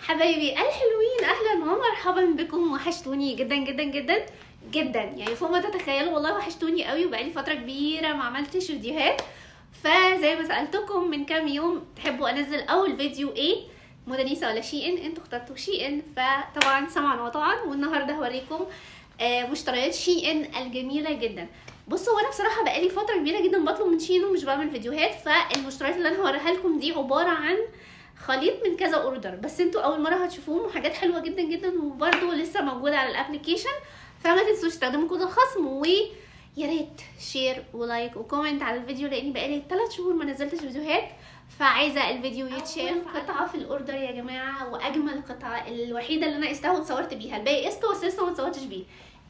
حبايبي الحلوين اهلا ومرحبا بكم وحشتوني جدا جدا جدا جدا يعني فوق ما تتخيلوا والله وحشتوني قوي وبقالي فتره كبيره ما عملتش فيديوهات فزي ما سالتكم من كام يوم تحبوا انزل اول فيديو ايه مدنيسة ولا شيئن انتوا اخترتوا شيئن فطبعا سمعا وطبعا والنهارده هوريكم آه، مشتريات شيئن الجميله جدا بصوا وانا بصراحه بقالي فتره كبيره جدا بطلب من شين ومش بعمل فيديوهات فالمشتريات اللي انا هوريها لكم دي عباره عن خليط من كذا اوردر بس انتوا اول مره هتشوفوهم وحاجات حلوه جدا جدا وبرده لسه موجوده على الابلكيشن فما تنسوش تستخدموا كود الخصم و يا ريت شير ولايك وكومنت على الفيديو لاني بقالي 3 شهور ما نزلتش فيديوهات فعايزه الفيديو يتشاف قطعه في الاوردر يا جماعه واجمل قطعه الوحيده اللي انا قستها واتصورت بيها الباقي قسته بس لسه ما اتصورتش بيه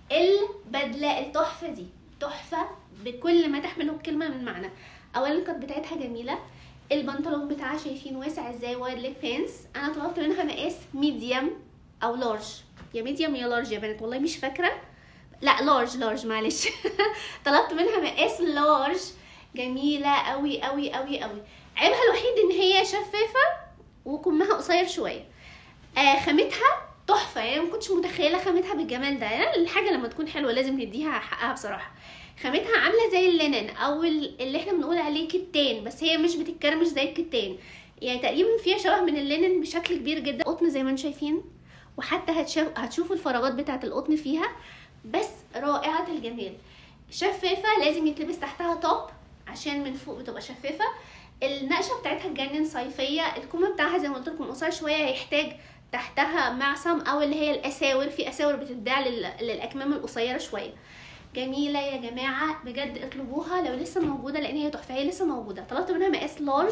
البدله التحفه دي تحفه بكل ما تحمله الكلمه من معنى اولا القط بتاعتها جميله البنطلون بتاعها شايفين واسع ازاي وايد ليج بانس انا طلبت منها مقاس ميديوم او لارج يا ميديوم يا لارج يا بنات والله مش فاكره لا لارج لارج معلش طلبت منها مقاس لارج جميله قوي قوي قوي قوي عيبها الوحيد ان هي شفافه وكمها قصير شويه آه خامتها تحفه يعني ما كنتش متخيله خامتها بالجمال ده يعني الحاجه لما تكون حلوه لازم نديها حقها بصراحه خامتها عامله زي اللينن او اللي احنا بنقول عليه كتان بس هي مش بتتكرمش زي الكتان يعني تقريبا فيها شبه من اللينن بشكل كبير جدا قطن زي ما انتم شايفين وحتى هتشوف هتشوفوا الفراغات بتاعه القطن فيها بس رائعه الجمال شفافه لازم يتلبس تحتها توب عشان من فوق بتبقى شفافه النقشه بتاعتها تجنن صيفيه الكم بتاعها زي ما قلت لكم قصير شويه هيحتاج تحتها معصم او اللي هي الاساور في اساور بتتباع للاكمام القصيره شويه جميله يا جماعه بجد اطلبوها لو لسه موجوده لان هي تحفه هي لسه موجوده طلبت منها مقاس لارج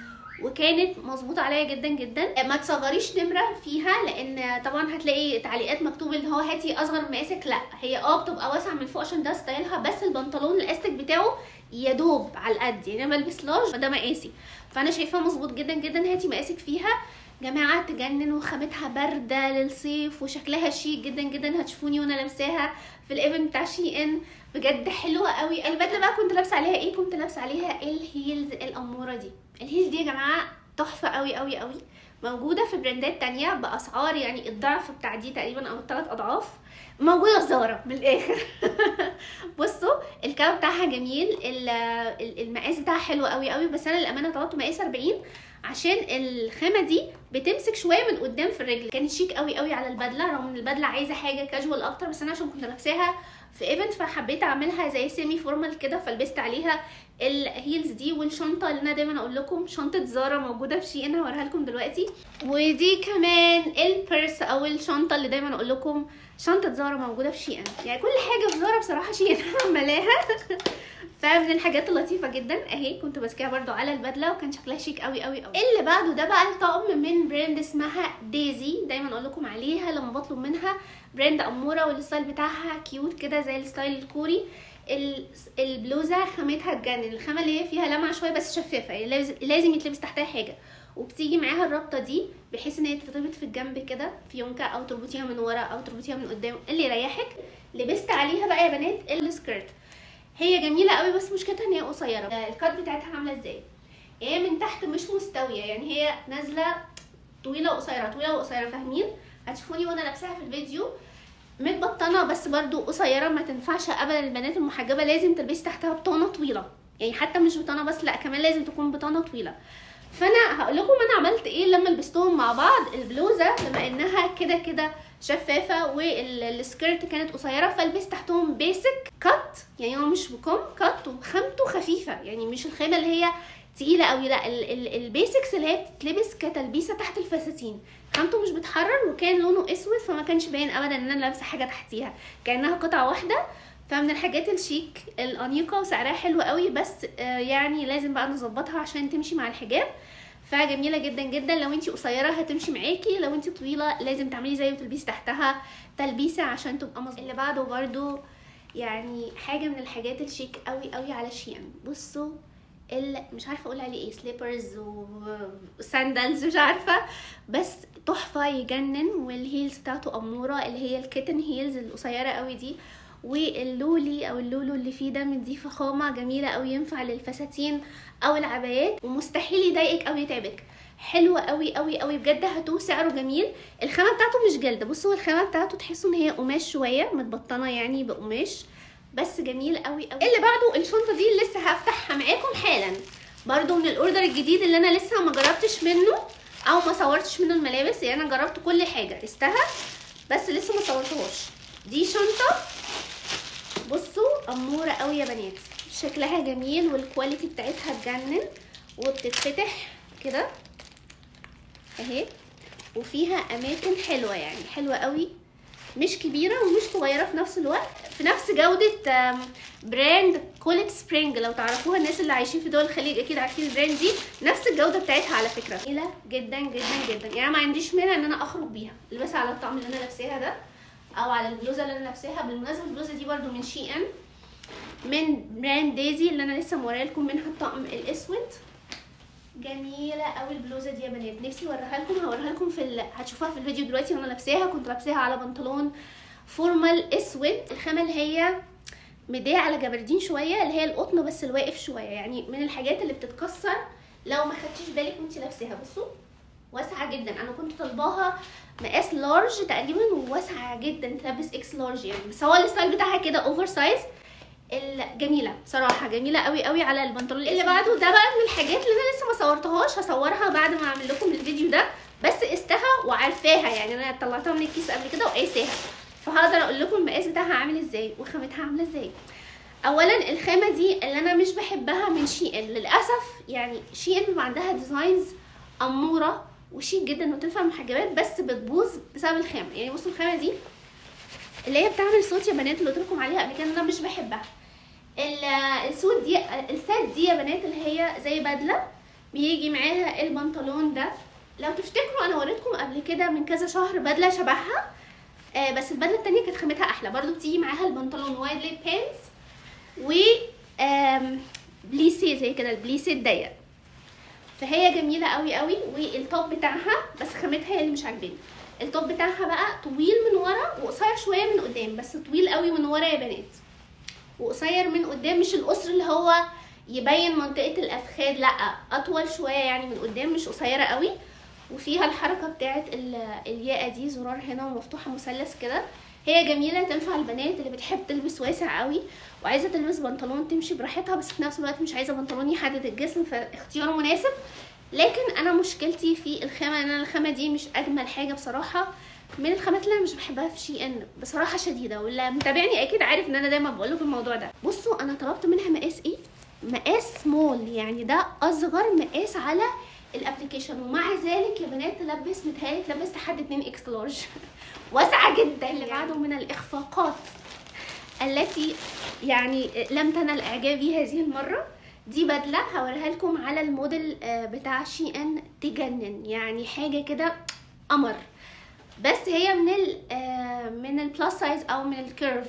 وكانت مظبوطه عليا جدا جدا ما تصغريش نمره فيها لان طبعا هتلاقي تعليقات مكتوب ان هو هاتي اصغر من مقاسك لا هي اه بتبقى واسعه من فوق عشان ده ستايلها بس البنطلون الاستك بتاعه يا دوب على القد يعني انا بلبس لارج فده مقاسي فانا شايفاه مظبوط جدا جدا هاتي مقاسك فيها جماعه تجنن وخامتها بارده للصيف وشكلها شيك جدا جدا هتشوفوني وانا لابساها في الايفنت بتاع شي ان بجد حلوه قوي البدله بقى كنت لابسه عليها ايه كنت لابسه عليها الهيلز الاموره دي الهيلز دي يا جماعه تحفه قوي قوي قوي موجوده في براندات تانية باسعار يعني الضعف بتاع دي تقريبا او الثلاث اضعاف موجوده في زارا من الاخر بصوا الكاب بتاعها جميل المقاس بتاعها حلو قوي قوي بس انا للامانه طلبت مقاس 40 عشان الخامه دي بتمسك شويه من قدام في الرجل كانت شيك قوي قوي على البدله رغم ان البدله عايزه حاجه كاجوال اكتر بس انا عشان كنت لابساها في ايفنت فحبيت اعملها زي سيمي فورمال كده فلبست عليها الهيلز دي والشنطه اللي انا دايما اقول لكم شنطه زارا موجوده في شي ان هوريها لكم دلوقتي ودي كمان البيرس او الشنطه اللي دايما اقول لكم شنطه زارا موجوده في شي ان يعني كل حاجه في زارا بصراحه شي ان عملاها فمن الحاجات اللطيفه جدا اهي كنت ماسكاها برده على البدله وكان شكلها شيك قوي قوي قوي اللي بعده ده بقى الطقم من براند اسمها ديزي دايما اقول لكم عليها لما بطلب منها براند اموره والستايل بتاعها كيوت كده زي الستايل الكوري البلوزه خامتها تجنن الخامه اللي هي فيها لمعه شويه بس شفافه يعني لازم يتلبس تحتها حاجه وبتيجي معاها الرابطه دي بحيث ان هي تتربط في الجنب كده في يونكه او تربطيها من ورا او تربطيها من قدام اللي يريحك لبست عليها بقى يا بنات السكيرت هي جميله قوي بس مشكلتها ان هي قصيره الكات بتاعتها عامله ازاي هي من تحت مش مستويه يعني هي نازله طويله وقصيره طويله وقصيره فاهمين هتشوفوني وانا لابساها في الفيديو متبطنه بس برضو قصيره ما تنفعش ابدا البنات المحجبه لازم تلبسي تحتها بطانه طويله يعني حتى مش بطانه بس لا كمان لازم تكون بطانه طويله فانا هقول لكم انا عملت ايه لما لبستهم مع بعض البلوزه بما انها كده كده شفافه والسكيرت كانت قصيره فلبست تحتهم بيسك كات يعني هو مش بكم كات وخامته خفيفه يعني مش الخامه اللي هي تقيله قوي لا البيسكس اللي هي بتتلبس كتلبيسه تحت الفساتين خامته مش بتحرر وكان لونه اسود فما كانش باين ابدا ان انا لابسه حاجه تحتيها كانها قطعه واحده فمن الحاجات الشيك الانيقه وسعرها حلو قوي بس يعني لازم بقى نظبطها عشان تمشي مع الحجاب فجميله جدا جدا لو انت قصيره هتمشي معاكي لو انت طويله لازم تعملي زي وتلبسي تحتها تلبيسه عشان تبقى مظبوطه اللي بعده برده يعني حاجه من الحاجات الشيك قوي قوي على شيان بصوا ال مش عارفه اقول عليه ايه سليبرز وساندلز مش عارفه بس تحفه يجنن والهيلز بتاعته اموره اللي هي الكيتن هيلز القصيره قوي دي واللولي او اللولو اللي فيه ده مديه فخامه جميله قوي ينفع للفساتين او العبايات ومستحيل يضايقك او يتعبك حلوه قوي قوي قوي بجد هاتوه سعره جميل الخامه بتاعته مش جلد بصوا الخامه بتاعته تحسوا ان هي قماش شويه متبطنه يعني بقماش بس جميل قوي قوي اللي بعده الشنطه دي اللي لسه هفتحها معاكم حالا برضو من الاوردر الجديد اللي انا لسه ما جربتش منه او ما صورتش منه الملابس يعني انا جربت كل حاجه قستها بس لسه ما صورتهاش دي شنطه بصوا اموره قوي يا بنات شكلها جميل والكواليتي بتاعتها تجنن وبتتفتح كده اهي وفيها اماكن حلوه يعني حلوه قوي مش كبيره ومش صغيره في نفس الوقت في نفس جوده آم، براند كوليت سبرينج لو تعرفوها الناس اللي عايشين في دول الخليج اكيد عارفين البراند دي نفس الجوده بتاعتها على فكره جميله جدا جدا جدا يعني أنا ما عنديش مانع ان انا اخرج بيها البسها على الطقم اللي انا لابساها ده او على البلوزه اللي انا لابساها بالمناسبه البلوزه دي برده من شي ان من براند دايزي اللي انا لسه موريه لكم منها الطقم الاسود جميله قوي البلوزه دي يا بنات نفسي اوريها لكم هوريها لكم في ال... هتشوفوها في الفيديو دلوقتي وانا لابساها كنت لابساها على بنطلون فورمال اسود الخامه اللي هي مديه على جبردين شويه اللي هي القطن بس الواقف شويه يعني من الحاجات اللي بتتكسر لو ما خدتيش بالك وانت لابساها بصوا واسعه جدا انا كنت طالباها مقاس لارج تقريبا وواسعه جدا تلبس اكس لارج يعني بس هو الستايل بتاعها كده اوفر سايز الجميله بصراحه جميله قوي قوي على البنطلون اللي بعده ده بقى من الحاجات اللي انا لسه ما صورتهاش هصورها بعد ما اعمل لكم الفيديو ده بس قستها وعارفاها يعني انا طلعتها من الكيس قبل كده وقايساها فهقدر اقول لكم المقاس بتاعها عامل ازاي وخامتها عامله ازاي اولا الخامه دي اللي انا مش بحبها من شي ان للاسف يعني شي ان بيبقى عندها ديزاينز اموره وشيك جدا وتنفع محجبات بس بتبوظ بسبب الخامه يعني بصوا الخامه دي اللي هي بتعمل صوت يا بنات اللي قلت لكم عليها قبل كده انا مش بحبها ال- السوت دي السات دي يا بنات اللي هي زي بدله بيجي معاها البنطلون ده لو تفتكروا انا وريتكم قبل كده من كذا شهر بدله شبهها آه بس البدله التانية كانت خامتها احلى برضو بتيجي معاها البنطلون وايد ليج بانس و آم، بليسي زي كده البليسي الضيق فهي جميله قوي قوي والتوب بتاعها بس خامتها هي اللي مش عاجباني التوب بتاعها بقى طويل من ورا وقصير شويه من قدام بس طويل قوي من ورا يا بنات وقصير من قدام مش القصر اللي هو يبين منطقه الافخاذ لا اطول شويه يعني من قدام مش قصيره قوي وفيها الحركه بتاعه ال- الياقه دي زرار هنا ومفتوحه مثلث كده هي جميله تنفع البنات اللي بتحب تلبس واسع قوي وعايزه تلبس بنطلون تمشي براحتها بس في نفس الوقت مش عايزه بنطلون يحدد الجسم فاختياره مناسب لكن انا مشكلتي في الخامه ان انا الخامه دي مش اجمل حاجه بصراحه من الخامات اللي انا مش بحبها في شي ان بصراحه شديده واللي متابعني اكيد عارف ان انا دايما بقول لكم الموضوع ده بصوا انا طلبت منها مقاس ايه مقاس سمول يعني ده اصغر مقاس على الابلكيشن ومع ذلك يا بنات تلبس متهيألي تلبس لحد 2 اكس لارج واسعه جدا اللي بعده من الاخفاقات التي يعني لم تنل اعجابي هذه المره دي بدله هوريها لكم على الموديل آه، بتاع شي ان تجنن يعني حاجه كده قمر بس هي من ال آه، من البلس سايز او من الكيرف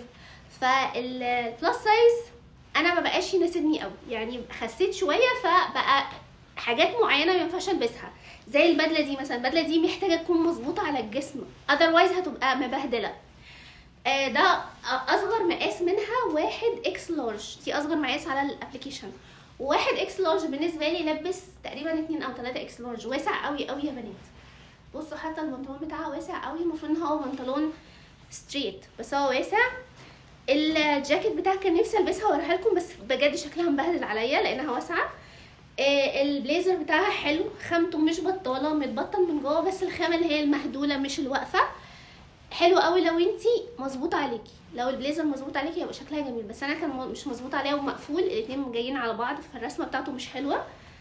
فالبلس سايز انا ما بقاش يناسبني قوي يعني خسيت شويه فبقى حاجات معينه ما ينفعش البسها زي البدله دي مثلا البدله دي محتاجه تكون مظبوطه على الجسم اذروايز هتبقى مبهدله آه، ده اصغر مقاس منها واحد اكس لارج دي اصغر مقاس على الابلكيشن وواحد اكس لارج بالنسبه لي لبس تقريبا اتنين او تلاتة اكس لارج واسع قوي قوي يا بنات بصوا حتى البنطلون بتاعها واسع قوي المفروض ان هو بنطلون ستريت بس هو واسع الجاكيت بتاعها كان نفسي البسها واوريها لكم بس بجد شكلها مبهدل عليا لانها واسعه آه، البليزر بتاعها حلو خامته مش بطاله متبطن من جوه بس الخامه اللي هي المهدوله مش الواقفه حلو قوي لو انتي مظبوط عليكي لو البليزر مظبوط عليكي هيبقى شكلها جميل بس انا كان م- مش مظبوط عليها ومقفول الاتنين جايين على بعض فالرسمه بتاعته مش حلوه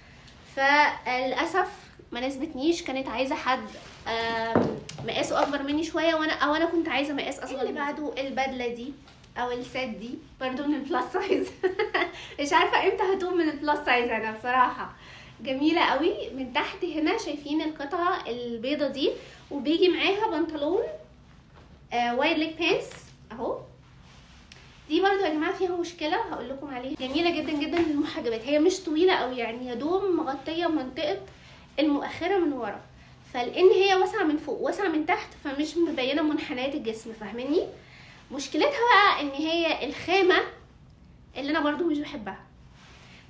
فللاسف ما ناسبتنيش كانت عايزه حد آم، مقاسه اكبر مني شويه وانا او انا كنت عايزه مقاس اصغر اللي بعده البدله دي او السات دي برضو من البلس سايز مش عارفه امتى هتقوم من البلس سايز انا بصراحه جميله قوي من تحت هنا شايفين القطعه البيضه دي وبيجي معاها بنطلون وايد ليج بانس اهو دي برضو يا جماعه فيها مشكله هقول لكم عليها جميله جدا جدا للمحجبات هي مش طويله قوي يعني يا دوب مغطيه منطقه المؤخره من ورا فلان هي واسعه من فوق واسعه من تحت فمش مبينه منحنيات الجسم فاهماني مشكلتها بقى ان هي الخامه اللي انا برضو مش بحبها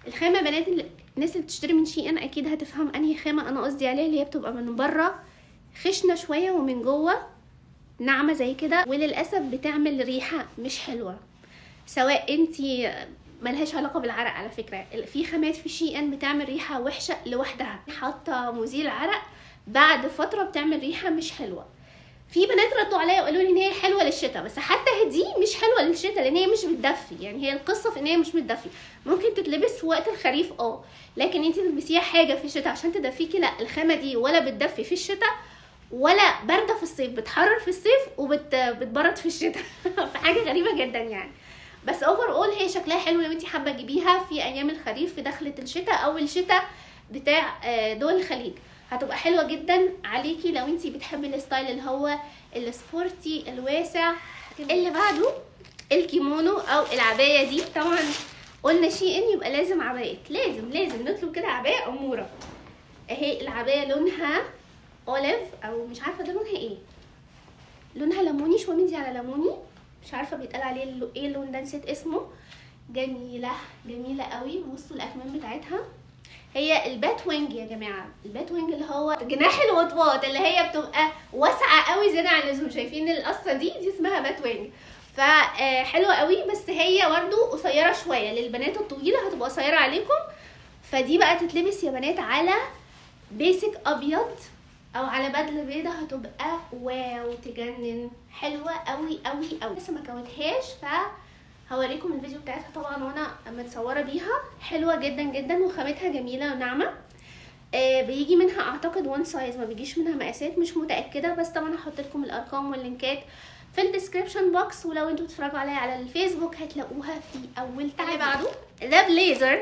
الخامه بنات اللي- الناس اللي بتشتري من شي ان اكيد هتفهم انهي خامه انا قصدي عليها اللي هي بتبقى من بره خشنه شويه ومن جوه ناعمه زي كده وللاسف بتعمل ريحه مش حلوه سواء انتي ملهاش علاقه بالعرق على فكره في خامات في شي ان بتعمل ريحه وحشه لوحدها حاطه مزيل عرق بعد فتره بتعمل ريحه مش حلوه في بنات ردوا عليا وقالوا لي ان هي حلوه للشتاء بس حتى دي مش حلوه للشتاء لان هي مش بتدفي يعني هي القصه في ان هي مش بتدفي ممكن تتلبس في وقت الخريف اه لكن انت تلبسيها حاجه في الشتاء عشان تدفيكي لا الخامه دي ولا بتدفي في الشتاء ولا بارده في الصيف بتحرر في الصيف وبتبرد في الشتاء فحاجه غريبه جدا يعني بس اوفر اول هي شكلها حلو لو انت حابه تجيبيها في ايام الخريف في دخله الشتاء او الشتاء بتاع آه، دول الخليج هتبقى حلوه جدا عليكي لو انت بتحبي الستايل اللي هو السبورتي الواسع اللي بعده الكيمونو او العبايه دي طبعا قلنا شيء ان يبقى لازم عبايات لازم لازم نطلب كده عبايه اموره اهي العبايه لونها اوليف او مش عارفه ده لونها ايه لونها ليموني شويه مدي على ليموني مش عارفه بيتقال عليه اللو- ايه اللون ده نسيت اسمه جميله جميله قوي بصوا الاكمام بتاعتها هي البات وينج يا جماعه البات وينج اللي هو جناح الوطواط اللي هي بتبقى واسعه قوي زياده عن اللزوم شايفين القصه دي دي اسمها بات وينج فحلوه قوي بس هي برده قصيره شويه للبنات الطويله هتبقى قصيره عليكم فدي بقى تتلبس يا بنات على بيسك ابيض او على بدله بيضه هتبقى واو تجنن حلوه قوي قوي قوي لسه ما كوتهاش ف هوريكم الفيديو بتاعتها طبعا وانا متصوره بيها حلوه جدا جدا وخامتها جميله وناعمه آه بيجي منها اعتقد وان سايز ما بيجيش منها مقاسات مش متاكده بس طبعا هحط لكم الارقام واللينكات في الديسكريبشن بوكس ولو انتوا بتتفرجوا عليا على الفيسبوك هتلاقوها في اول تعليق اللي بعده ده بليزر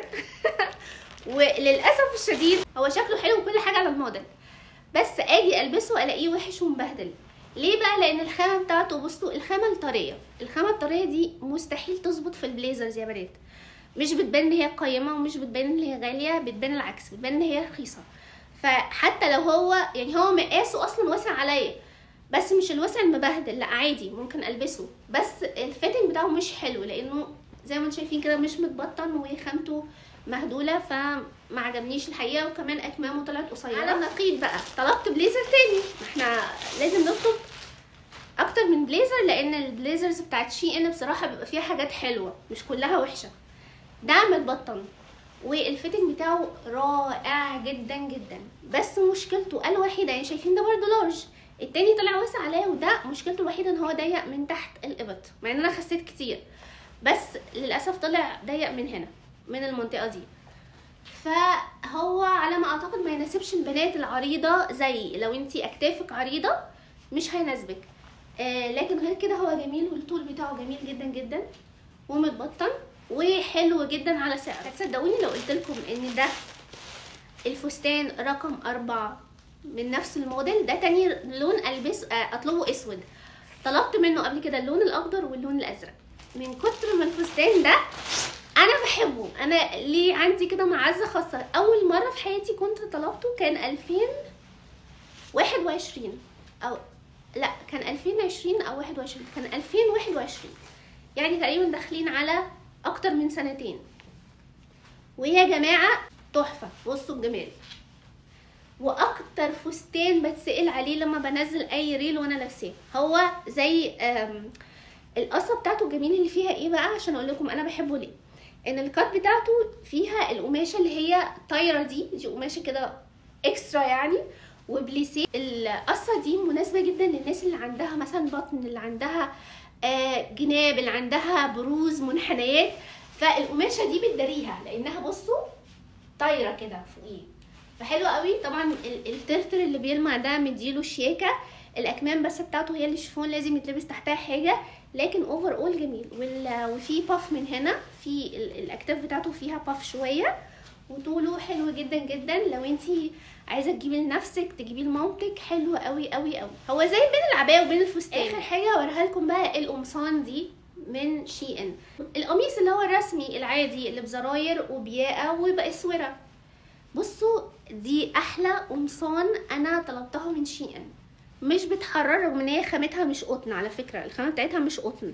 وللاسف الشديد هو شكله حلو وكل حاجه على الموديل بس اجي البسه الاقيه وحش ومبهدل ليه بقى لان الخامه بتاعته بصوا الخامه الطريه الخامه الطريه دي مستحيل تظبط في البليزرز يا بنات مش بتبان ان هي قيمه ومش بتبان ان هي غاليه بتبان العكس بتبان ان هي رخيصه فحتى لو هو يعني هو مقاسه اصلا واسع عليا بس مش الوسع المبهدل لا عادي ممكن البسه بس الفيتنج بتاعه مش حلو لانه زي ما انتم شايفين كده مش متبطن وخامته مهدوله فما عجبنيش الحقيقه وكمان اكمامه طلعت قصيره على النقيض بقى طلبت بليزر تاني ما احنا لازم نطلب اكتر من بليزر لان البليزرز بتاعت شي ان بصراحه بيبقى فيها حاجات حلوه مش كلها وحشه ده متبطن والفيتنج بتاعه رائع جدا جدا بس مشكلته الوحيده يعني شايفين ده برضه لارج التاني طلع واسع عليا وده مشكلته الوحيده ان هو ضيق من تحت الابط مع ان انا خسيت كتير بس للاسف طلع ضيق من هنا من المنطقه دي فهو على ما اعتقد ما يناسبش البنات العريضه زي لو انتي اكتافك عريضه مش هيناسبك آه لكن غير كده هو جميل والطول بتاعه جميل جدا جدا ومتبطن وحلو جدا على سعر هتصدقوني لو قلت لكم ان ده الفستان رقم أربعة من نفس الموديل ده تاني لون البس آه، اطلبه اسود طلبت منه قبل كده اللون الاخضر واللون الازرق من كتر ما الفستان ده انا بحبه انا ليه عندي كده معزه خاصه اول مره في حياتي كنت طلبته كان 2021 او لا كان 2020 او 21 كان 2021 يعني تقريبا داخلين على اكتر من سنتين ويا جماعه تحفه بصوا الجمال واكتر فستان بتسال عليه لما بنزل اي ريل وانا لابساه هو زي آم، القصه بتاعته الجميل اللي فيها ايه بقى عشان اقول لكم انا بحبه ليه ان الكات بتاعته فيها القماشه اللي هي طايره دي دي قماشه كده اكسترا يعني وبليسيه القصه دي مناسبه جدا للناس اللي عندها مثلا بطن اللي عندها آه، جناب اللي عندها بروز منحنيات فالقماشه دي بتداريها لانها بصوا طايره كده فوقيه فحلو قوي طبعا ال- الترتر اللي بيلمع ده مديله شياكه الاكمام بس بتاعته هي اللي شيفون لازم يتلبس تحتها حاجه لكن اوفر اول جميل وال- وفي باف من هنا في ال- الاكتاف بتاعته فيها باف شويه وطوله حلو جدا جدا لو انتي عايزه تجيبي لنفسك تجيبي لمامتك حلو قوي قوي قوي هو زي بين العبايه وبين الفستان اخر حاجه اوريها لكم بقى القمصان دي من شي ان القميص اللي هو الرسمي العادي اللي بزراير وبياقه وباسوره بصوا دي احلى قمصان انا طلبتها من شي ان مش بتحرر رغم ان هي خامتها مش قطن على فكره الخامه بتاعتها مش قطن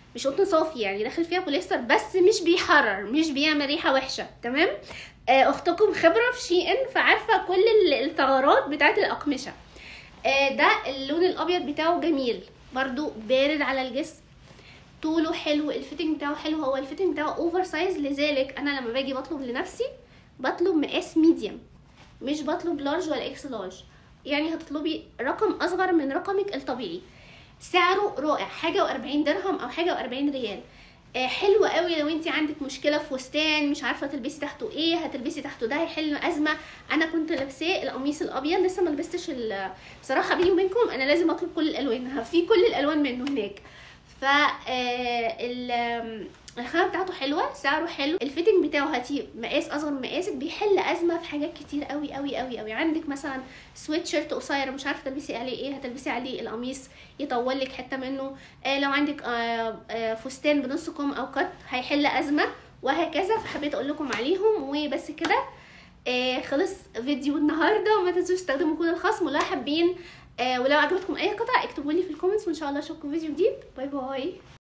مش قطن صافي يعني داخل فيها بوليستر بس مش بيحرر مش بيعمل ريحه وحشه تمام آه، اختكم خبره في شي ان فعارفه كل ال- الثغرات بتاعه الاقمشه آه، ده اللون الابيض بتاعه جميل برضو بارد على الجسم طوله حلو الفيتنج بتاعه حلو هو الفيتنج بتاعه اوفر سايز لذلك انا لما باجي بطلب لنفسي بطلب مقاس ميديم مش بطلب لارج ولا اكس لارج يعني هتطلبي رقم اصغر من رقمك الطبيعي سعره رائع حاجه و40 درهم او حاجه و40 ريال آه، حلو قوي لو انت عندك مشكله في فستان مش عارفه تلبسي تحته ايه هتلبسي تحته ده هيحل ازمه انا كنت لابساه القميص الابيض لسه ما لبستش ال- بصراحه بيني وبينكم انا لازم اطلب كل الالوان في كل الالوان منه هناك ف آه، ال- آم، الخامه بتاعته حلوه سعره حلو الفيتنج بتاعه هاتيه مقاس اصغر من مقاسك بيحل ازمه في حاجات كتير قوي قوي قوي قوي عندك مثلا سويت شيرت قصير مش عارفه تلبسي عليه ايه هتلبسي عليه القميص يطول لك حته منه آه لو عندك آه آه فستان بنص كم او كت هيحل ازمه وهكذا فحبيت اقول لكم عليهم وبس كده آه خلص فيديو النهارده وما تنسوش تستخدموا كود الخصم ولو حابين آه ولو عجبتكم اي قطع اكتبوا لي في الكومنتس وان شاء الله اشوفكم في فيديو جديد باي باي